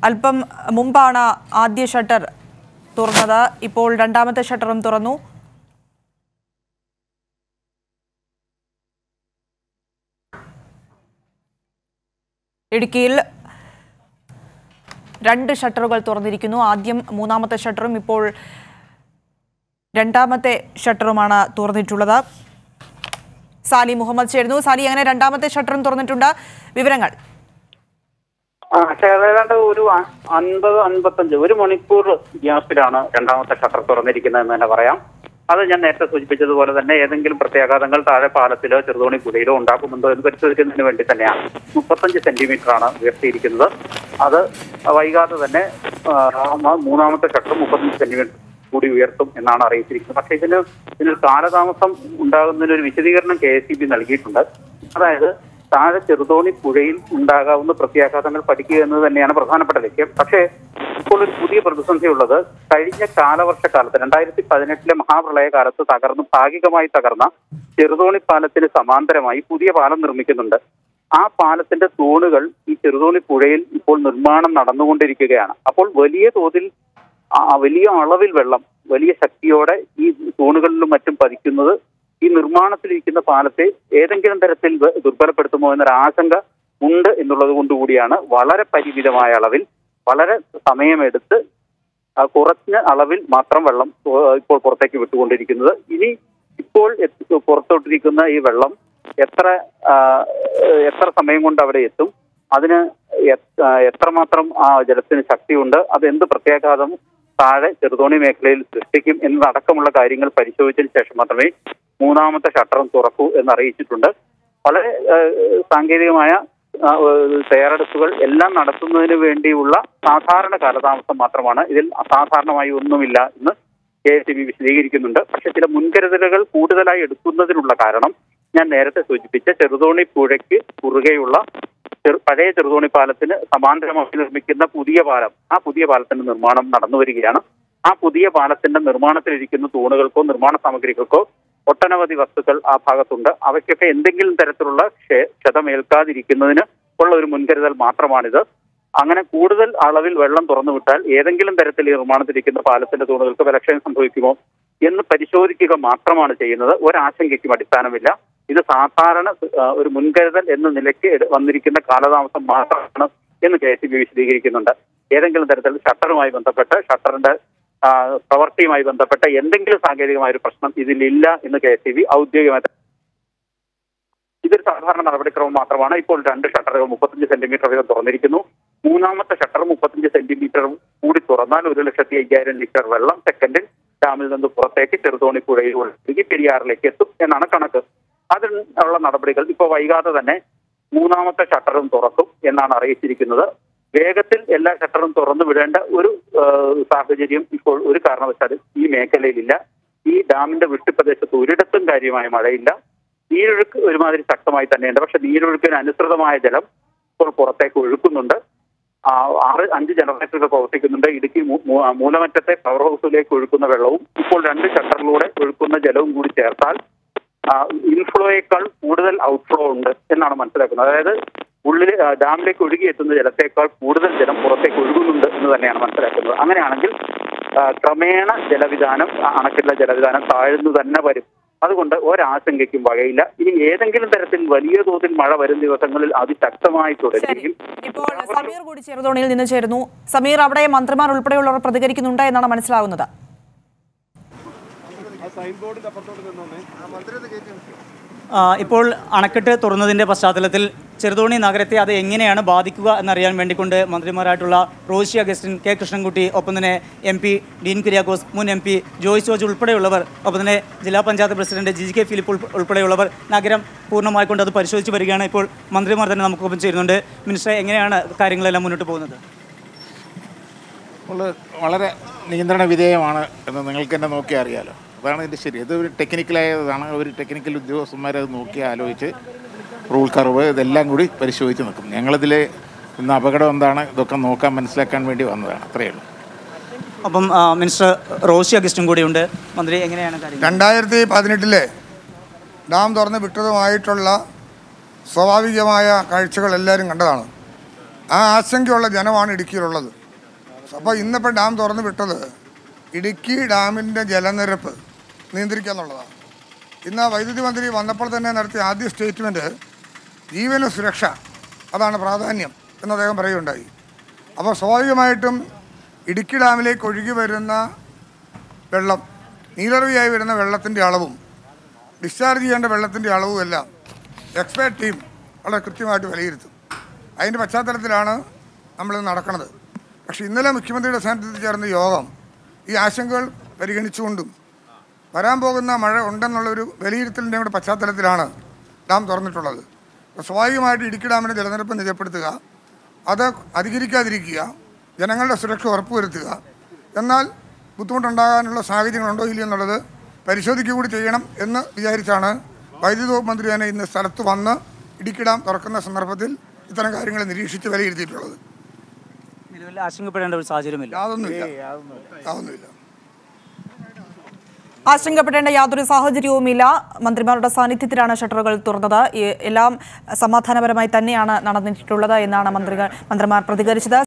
അല്പം മുമ്പാണ് ആദ്യ ഷട്ടർ തുറന്നത് ഇപ്പോൾ രണ്ടാമത്തെ ഷട്ടറും തുറന്നു ഇടുക്കിയിൽ രണ്ട് ഷട്ടറുകൾ തുറന്നിരിക്കുന്നു ആദ്യം മൂന്നാമത്തെ ഷട്ടറും ഇപ്പോൾ രണ്ടാമത്തെ ഷട്ടറുമാണ് തുറന്നിട്ടുള്ളത് സാലി മുഹമ്മദ് ചേരുന്നു സാലി അങ്ങനെ രണ്ടാമത്തെ ഷട്ടറും തുറന്നിട്ടുണ്ട് വിവരങ്ങൾ ആ പക്ഷേ ഏതാണ്ട് ഒരു അ- അൻപത് അൻപത്തഞ്ച് ഒരു മണിക്കൂർ ഗ്യാപ്പിലാണ് രണ്ടാമത്തെ ഷട്ടർ തുറന്നിരിക്കുന്നതെന്ന് തന്നെ പറയാം അത് ഞാൻ നേരത്തെ സൂചിപ്പിച്ചതുപോലെ തന്നെ ഏതെങ്കിലും പ്രത്യാഘാതങ്ങൾ താഴെ പാലത്തിലോ ചെറുതോണി പുഴയിലോ ഉണ്ടാക്കുന്നുണ്ടോ എന്ന് പരിശോധിക്കുന്നതിന് വേണ്ടി തന്നെയാണ് മുപ്പത്തഞ്ച് സെന്റിമീറ്റർ ആണ് ഉയർത്തിയിരിക്കുന്നത് അത് വൈകാതെ തന്നെ ആ, മ- മൂന്നാമത്തെ ഷട്ടർ മുപ്പത്തഞ്ച് സെന്റിമീറ്റർ കൂടി ഉയർത്തും എന്നാണ് അറിയിച്ചിരിക്കുന്നത് പക്ഷേ ഇതിന് ഇതിനൊരു കാലതാമസം ഉണ്ടാകുന്നതിന് ഒരു വിശദീകരണം കെ എസ് സി ബി നൽകിയിട്ടുണ്ട് അതായത് താഴെ ചെറുതോണി പുഴയിൽ ഉണ്ടാകാവുന്ന പ്രത്യാഘാതങ്ങൾ പഠിക്കുക എന്നത് തന്നെയാണ് പ്രധാനപ്പെട്ട ലക്ഷ്യം പക്ഷേ ഇപ്പോൾ ഒരു പുതിയ പ്രതിസന്ധി ഉള്ളത് കഴിഞ്ഞ കാലവർഷക്കാലത്ത് രണ്ടായിരത്തി പതിനെട്ടിലെ മഹാപ്രളയ കാലത്ത് തകർന്ന് ഭാഗികമായി തകർന്ന ചെറുതോണി പാലത്തിന് സമാന്തരമായി പുതിയ പാലം നിർമ്മിക്കുന്നുണ്ട് ആ പാലത്തിന്റെ തൂണുകൾ ഈ ചെറുതോണി പുഴയിൽ ഇപ്പോൾ നിർമ്മാണം നടന്നുകൊണ്ടിരിക്കുകയാണ് അപ്പോൾ വലിയ തോതിൽ ആ വലിയ അളവിൽ വെള്ളം വലിയ ശക്തിയോടെ ഈ തൂണുകളിലും മറ്റും പതിക്കുന്നത് ഈ നിർമ്മാണത്തിലിരിക്കുന്ന പാലത്തെ ഏതെങ്കിലും തരത്തിൽ വ- ദുർബലപ്പെടുത്തുമോ എന്നൊരു ആശങ്ക ഉണ്ട് എന്നുള്ളത് കൊണ്ടുകൂടിയാണ് വളരെ പരിമിതമായ അളവിൽ വളരെ സമയമെടുത്ത് ആ, കുറഞ്ഞ അളവിൽ മാത്രം വെള്ളം ആ, ഇപ്പോൾ പുറത്തേക്ക് വിട്ടുകൊണ്ടിരിക്കുന്നത് ഇനി ഇപ്പോൾ എത്തി- പുറത്തോട്ടിരിക്കുന്ന ഈ വെള്ളം എത്ര ആ, എത്ര സമയം കൊണ്ട് അവിടെ എത്തും അതിന് എത്ര- ആ, എത്രമാത്രം ആ ജലത്തിന് ശക്തിയുണ്ട് അത് എന്ത് പ്രത്യാഘാതം താഴെ ചെറുതോണി മേഖലയിൽ സൃഷ്ടിക്കും എന്നതടക്കമുള്ള കാര്യങ്ങൾ പരിശോധിച്ചതിന് ശേഷം മാത്രമേ മൂന്നാമത്തെ ഷട്ടറും തുറക്കൂ എന്ന് അറിയിച്ചിട്ടുണ്ട് വളരെ ആ, സാങ്കേതികമായ ആ, ഏഹ് തയ്യാറെടുപ്പുകൾ എല്ലാം നടത്തുന്നതിന് വേണ്ടിയുള്ള സാധാരണ കാലതാമസം മാത്രമാണ് ഇതിൽ അസാധാരണമായി ഒന്നുമില്ല എന്ന് കെ എസ് ബി വിശദീകരിക്കുന്നുണ്ട് പക്ഷെ ചില മുൻകരുതലുകൾ കൂടുതലായി എടുക്കുന്നതിനുള്ള കാരണം ഞാൻ നേരത്തെ സൂചിപ്പിച്ച ചെറുതോണി പുഴയ്ക്ക് കുറുകെയുള്ള ചെറു പഴയ ചെറുതോണി പാലത്തിന് സമാന്തരമായി നിർമ്മിക്കുന്ന പുതിയ പാലം ആ പുതിയ പാലത്തിന്റെ നിർമ്മാണം നടന്നു വരികയാണ് ആ പുതിയ പാലത്തിന്റെ നിർമ്മാണത്തിലിരിക്കുന്ന തൂണുകൾക്കോ നിർമ്മാണ സാമഗ്രികൾക്കോ ഒട്ടനവധി വസ്തുക്കൾ ആ ഭാഗത്തുണ്ട് അവയ്ക്കൊക്കെ എന്തെങ്കിലും തരത്തിലുള്ള ക്ഷേ- ക്ഷതമേൽക്കാതിരിക്കുന്നതിന് ഉള്ള ഒരു മുൻകരുതൽ മാത്രമാണിത് അങ്ങനെ കൂടുതൽ അളവിൽ വെള്ളം തുറന്നു വിട്ടാൽ ഏതെങ്കിലും തരത്തിൽ ഈ നിർമ്മാണത്തിലിരിക്കുന്ന പാലത്തിന്റെ തൂണുകൾക്ക് ബലക്ഷയം സംഭവിക്കുമോ എന്ന് പരിശോധിക്കുക മാത്രമാണ് ചെയ്യുന്നത് ഒരാശങ്കയ്ക്കും അടിസ്ഥാനമില്ല ഇത് സാധാരണ ആ, ഒരു മുൻകരുതൽ എന്ന നിലയ്ക്ക് എടു- വന്നിരിക്കുന്ന കാലതാമസം മാത്രമാണ് എന്ന് കെ എസ് ബി വിശദീകരിക്കുന്നുണ്ട് ഏതെങ്കിലും തരത്തിൽ ഷട്ടറുമായി ബന്ധപ്പെട്ട് ഷട്ടറിന്റെ ആ, പ്രവൃത്തിയുമായി ബന്ധപ്പെട്ട എന്തെങ്കിലും സാങ്കേതികമായ ഒരു പ്രശ്നം ഇതിലില്ല എന്ന് കെ എസ് ബി ഔദ്യോഗികമായി ഇതൊരു സാധാരണ നടപടിക്രമം മാത്രമാണ് ഇപ്പോൾ രണ്ട് ഷട്ടറുകൾ മുപ്പത്തഞ്ച് സെന്റിമീറ്റർ വീതം തുറന്നിരിക്കുന്നു മൂന്നാമത്തെ ഷട്ടർ മുപ്പത്തഞ്ച് സെന്റിമീറ്റർ കൂടി തുറന്നാൽ ഒരു ലക്ഷത്തി അയ്യായിരം ലിറ്റർ വെള്ളം സെക്കൻഡിൽ ഡാമിൽ നിന്ന് പുറത്തേക്ക് ചെറുതോണി പുഴയിൽ ഒഴുകി പെരിയാറിലേക്ക് എത്തും എന്നാണ് കണക്ക് അതിനുള്ള നടപടികൾ ഇപ്പോൾ വൈകാതെ തന്നെ മൂന്നാമത്തെ ഷട്ടറും തുറക്കും എന്നാണ് അറിയിച്ചിരിക്കുന്നത് വേഗത്തിൽ എല്ലാ ഷട്ടറും തുറന്നു വിടേണ്ട ഒരു ആ, സാഹചര്യം ഇപ്പോൾ ഒരു കാരണവശാലും ഈ മേഖലയിലില്ല ഈ ഡാമിന്റെ വൃഷ്ടിപ്രദേശത്ത് ഒരിടത്തും കാര്യമായ മഴയില്ല നീരൊഴുക്ക് ഒരുമാതിരി ശക്തമായി തന്നെയുണ്ട് പക്ഷെ നീരൊഴുക്കിന് അനുസൃതമായ ജലം ഇപ്പോൾ പുറത്തേക്ക് ഒഴുക്കുന്നുണ്ട് ആ, ആറ് അഞ്ച് ജനറേറ്ററുകൾ പ്രവർത്തിക്കുന്നുണ്ട് ഇടുക്കി മൂ- മൂ- മൂലമറ്റത്തെ പവർ ഹൗസിലേക്ക് ഒഴുക്കുന്ന വെള്ളവും ഇപ്പോൾ രണ്ട് ഷട്ടറിലൂടെ ഒഴുക്കുന്ന ജലവും കൂടി ചേർത്താൽ ആ, ഇൻഫ്ലോയേക്കാൾ കൂടുതൽ ഔട്ട്ഫ്ലോ ഉണ്ട് എന്നാണ് മനസ്സിലാക്കുന്നത് അതായത് ഉള്ളിൽ ആ, ഡാമിലേക്ക് ഒഴുകി എത്തുന്ന ജലത്തേക്കാൾ കൂടുതൽ ജലം പുറത്തേക്ക് ഒഴുകുന്നുണ്ട് എന്ന് തന്നെയാണ് മനസ്സിലാക്കുന്നത് അങ്ങനെയാണെങ്കിൽ ആ, ക്രമേണ ജലവിധാനം ആ, അണക്കെട്ടിലെ ജലവിധാനം താഴ്ന്നു തന്നെ വരും അതുകൊണ്ട് ഒരാശങ്കയ്ക്കും വകയില്ല ഇനി ഏതെങ്കിലും തരത്തിൽ വലിയ തോതിൽ മഴ വരും ദിവസങ്ങളിൽ അതിശക്തമായി ശരി തുടരുകയും ഇപ്പോൾ സമീർ കൂടി ചെറുതോണിയിൽ നിന്ന് ചേരുന്നു സമീർ അവിടെ മന്ത്രിമാർ ഉൾപ്പെടെയുള്ളവർ പ്രതികരിക്കുന്നുണ്ട് എന്നാണ് മനസ്സിലാവുന്നത് ആ, ഇപ്പോൾ അണക്കെട്ട് തുറന്നതിൻ്റെ പശ്ചാത്തലത്തിൽ ചെറുതോണി നഗരത്തെ അത് എങ്ങനെയാണ് ബാധിക്കുക എന്നറിയാൻ വേണ്ടിക്കൊണ്ട് മന്ത്രിമാരായിട്ടുള്ള റോഷി അഗസ്റ്റിൻ കെ കൃഷ്ണൻകുട്ടി ഒപ്പം തന്നെ എം പി ഡീൻ കുര്യാക്കോസ് മുൻ എം പി ജോയ്സ് ജോർജ് ഉൾപ്പെടെയുള്ളവർ ഒപ്പം തന്നെ ജില്ലാ panchayat president G K Philip ഉൾപ്പെ- ഉൾപ്പെടെയുള്ളവർ നഗരം പൂർണ്ണമായിക്കൊണ്ട് അത് പരിശോധിച്ച് വരികയാണ് ഇപ്പോൾ മന്ത്രിമാർ തന്നെ നമുക്കൊപ്പം ചേരുന്നുണ്ട് മിനിസ്റ്റർ എങ്ങനെയാണ് കാര്യങ്ങളെല്ലാം മുന്നോട്ട് പോകുന്നത് ഉള്ള വളരെ നിയന്ത്രണ വിധേയമാണ് എന്ന് നിങ്ങൾക്ക് തന്നെ നോക്കി അറിയാലോ അതാണ് ഇതിൻ്റെ ശരി ഇത് ഒരു ടെക്നിക്കലായതാണ് ഒരു ടെക്നിക്കൽ ഉദ്യോഗസ്ഥന്മാർ അത് നോക്കി ആലോചിച്ച് റൂൾ കർവ് ഇതെല്ലാം കൂടി പരിശോധിച്ച് നിൽക്കും ഞങ്ങളിതിൽ ഇന്ന് അപകടം എന്താണ് ഇതൊക്കെ നോക്കാൻ മനസ്സിലാക്കാൻ വേണ്ടി വന്നതാണ് അത്രയേ ഉള്ളൂ അപ്പം ആ, മിനിസ്റ്റർ റോഷി അഗസ്റ്റും കൂടിയുണ്ട് മന്ത്രി എങ്ങനെയാണ് കാര്യങ്ങൾ രണ്ടായിരത്തി പതിനെട്ടിലെ ഡാം തുറന്ന് വിട്ടതുമായിട്ടുള്ള സ്വാഭാവികമായ കാഴ്ചകൾ എല്ലാവരും കണ്ടതാണ് ആ ആശങ്കയുള്ള ജനമാണ് ഇടുക്കിയിലുള്ളത് അപ്പോൾ ഇന്നിപ്പോൾ ഡാം തുറന്നു വിട്ടത് ഇടുക്കി ഡാമിൻ്റെ ജലനിരപ്പ് നിയന്ത്രിക്കുക എന്നുള്ളതാണ് ഇന്ന് വൈദ്യുതി മന്ത്രി വന്നപ്പോൾ തന്നെ നടത്തിയ ആദ്യ സ്റ്റേറ്റ്മെൻറ്റ് ജീവന സുരക്ഷ അതാണ് പ്രാധാന്യം എന്ന് അദ്ദേഹം പറയുകയുണ്ടായി അപ്പോൾ സ്വാഭാവികമായിട്ടും ഇടുക്കി ഡാമിലേക്ക് ഒഴുകി വരുന്ന വെള്ളം നീലറിയായി വരുന്ന വെള്ളത്തിൻ്റെ അളവും ഡിസ്ചാർജ് ചെയ്യേണ്ട വെള്ളത്തിൻ്റെ അളവും എല്ലാം എക്സ്പേർട്ട് ടീം വളരെ കൃത്യമായിട്ട് വിലയിരുത്തും അതിൻ്റെ പശ്ചാത്തലത്തിലാണ് നമ്മളിത് നടക്കുന്നത് പക്ഷേ ഇന്നലെ മുഖ്യമന്ത്രിയുടെ സാന്നിധ്യത്തിൽ ചേർന്ന യോഗം ഈ ആശങ്കകൾ പരിഗണിച്ചുകൊണ്ടും വരാൻ പോകുന്ന മഴ ഉണ്ടെന്നുള്ളൊരു വിലയിരുത്തലിൻ്റെ കൂടെ പശ്ചാത്തലത്തിലാണ് ഡാം തുറന്നിട്ടുള്ളത് അപ്പോൾ സ്വാഭാവികമായിട്ട് ഇടുക്കി ഡാമിൻ്റെ ജലനിരപ്പ് നിജപ്പെടുത്തുക അത് അധികരിക്കാതിരിക്കുക ജനങ്ങളുടെ സുരക്ഷ ഉറപ്പുവരുത്തുക എന്നാൽ ബുദ്ധിമുട്ടുണ്ടാകാനുള്ള സാഹചര്യങ്ങളുണ്ടോ ഇല്ലയോ എന്നുള്ളത് പരിശോധിക്കുക കൂടി ചെയ്യണം എന്ന് വിചാരിച്ചാണ് വൈദ്യുതി വകുപ്പ് മന്ത്രി തന്നെ ഇന്ന് സ്ഥലത്ത് വന്ന് ഇടുക്കി ഡാം തുറക്കുന്ന സന്ദർഭത്തിൽ ഇത്തരം കാര്യങ്ങൾ നിരീക്ഷിച്ച് വിലയിരുത്തിയിട്ടുള്ളത് നിലവിൽ ആശങ്കപ്പെടേണ്ട ഒരു സാഹചര്യമില്ല യാതൊന്നുമില്ല യാതൊന്നുമില്ല ആശങ്കപ്പെടേണ്ട യാതൊരു സാഹചര്യവുമില്ല മന്ത്രിമാരുടെ സാന്നിധ്യത്തിലാണ് ഷട്ടറുകൾ തുറന്നത് ഈ എല്ലാം സമാധാനപരമായി തന്നെയാണ് നടന്നിട്ടുള്ളത് എന്നാണ് മന്ത്രികൾ മന്ത്രിമാർ പ്രതികരിച്ചത്